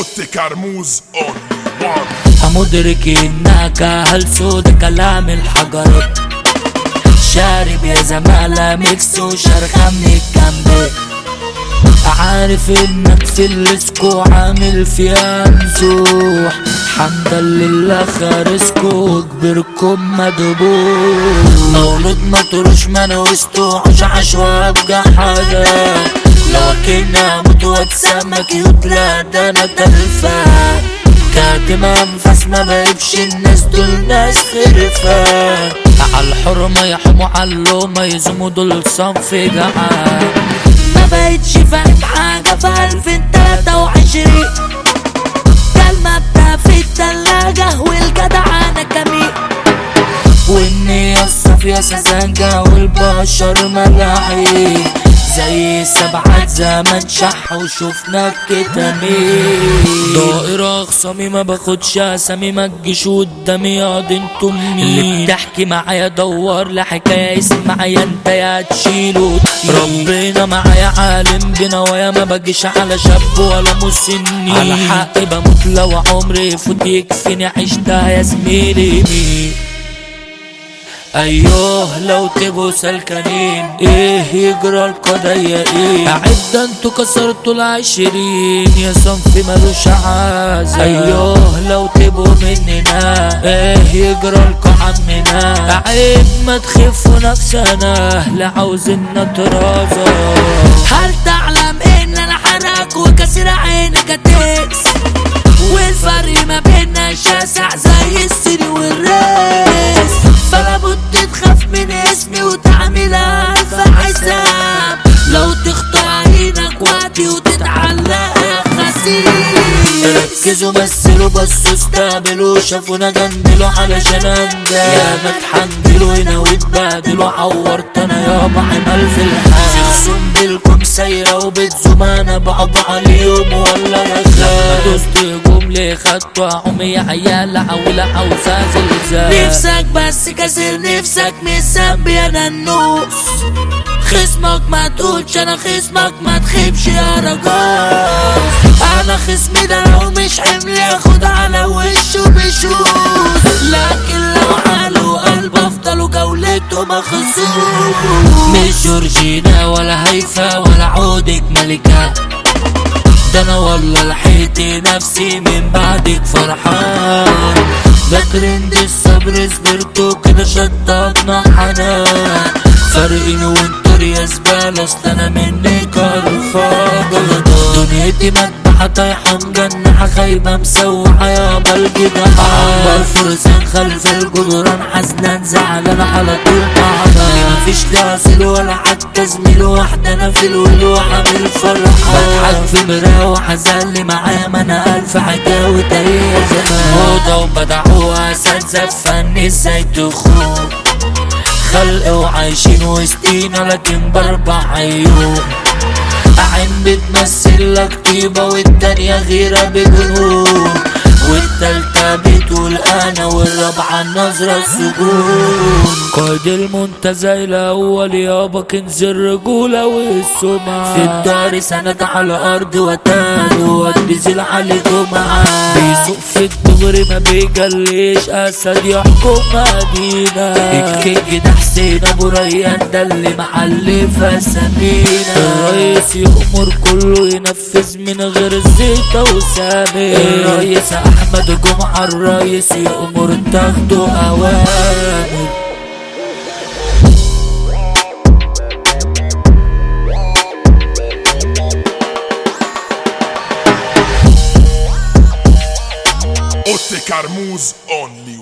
اوتي كرموز اونلي وان مدرك انك اهل سودا كلام الحجر شارب يا زمالة ميكس وشرخة من الجنب عارف انك في الريسكو عامل فيها نزوح حمدا لله خارسكو كبركم مدبوح مولود ما تروش ما نوستوش عش وابقى حاجة لكن اموت واتسمى كيوت لا ده انا تلفان كاتم انفاس ما بقيبش الناس دول ناس خرفان على الحرمة يحموا علومة يزموا دول صنف جعان ما بقتش فاهم حاجة في ألفين تلاتة وعشرين كلمة بتاع في التلاجة والجدعانة كمين والنية الصافية سذاجة والبشر ملاعين زي سبعة زمن شح وشوفنا كتامين دائرة خصامي ما باخدش اسامي ما تجيش قدامي يا دي انتوا مين اللي بتحكي معايا دور لحكاية اسمعي انت يا تشيله ربنا معايا عالم بنوايا ما باجيش على شاب ولا مسنين على حقي بموت لو عمري يفوت يكفيني عشتها يا زميلي مين ايوه لو تبقوا سلكانين ايه يجرى القضية ايه اعد انتوا كسرتوا العشرين يا صنف ملوش عازة ايوه لو تبقوا مننا ايه يجرى لكوا عمنا عيب ما تخفوا نفسنا لا عاوزين نترازى هل تعلم ان انا حرك وكسر عينك هتكس والفرق ما بيننا شاسع زي السري والراس فلا بد تخاف من اسمي وتعمل ألف حساب لو تخطى عينك وقتي وتتعلق خسيس ركزوا مثلوا بصوا استقبلوا شافونا جندلوا علشان انجح يا ما تحنجلوا هنا واتبهدلوا عورت انا يابا عمل في الحال خصوم بالكم سايرة وبتزوم انا بعبع اليوم ولا انا لما دوست جملة خدتوا عمي عيال عولة عاوزة زلزال نفسك بس كسر نفسك مسبي يا ننوس خصمك ما تقولش انا خصمك ما تخيبش يا رجال انا خصمي ده لو مش حمل ياخد على وشه بشوش لكن لو حاله قلب افضلوا جولته مخصوص مش جورجينا ولا هيفا ولا عودك ملكة ده انا والله لحقت نفسي من بعدك فرحان ده ترند الصبر صبرتوا كده شططنا حنان فارقين وانتوا يا زبالة اصل انا منك قرفان دنيتي مذبحة طايحة مجنحة خايبة مسوحة يابا الجدعان والفرسان خلف الجدران حزنان زعلان على طول تعبان مفيش لا اصل ولا حتى زميل واحدة انا في الول وعامل فرحان بضحك في مراية وحزن معايا ما انا الف حكاوي تاريخ زمان موضة وبدعوها اساتذة في فن ازاي تخون خلق وعايشين وسطينا لكن باربع عيون عين بتمثل لك طيبة والتانية غيرة بجنون والتالتة بتقول انا والرابعة نظرة السجون قائد المنتزه الاول يابا كنز الرجولة والسمعة في الدار سند على ارض وتان وبيزيل على جمعة بيسوق في الدغري ما بيجليش اسد يحكم مدينة الكينج ده حسين ابو ريان ده اللي محلف سمينة الرئيس يأمر كله ينفذ من غير الزيطة وسامي الرئيس احمد جمعة الرئيس يأمر تاخدوا اوامر اوتي كرموز اونلي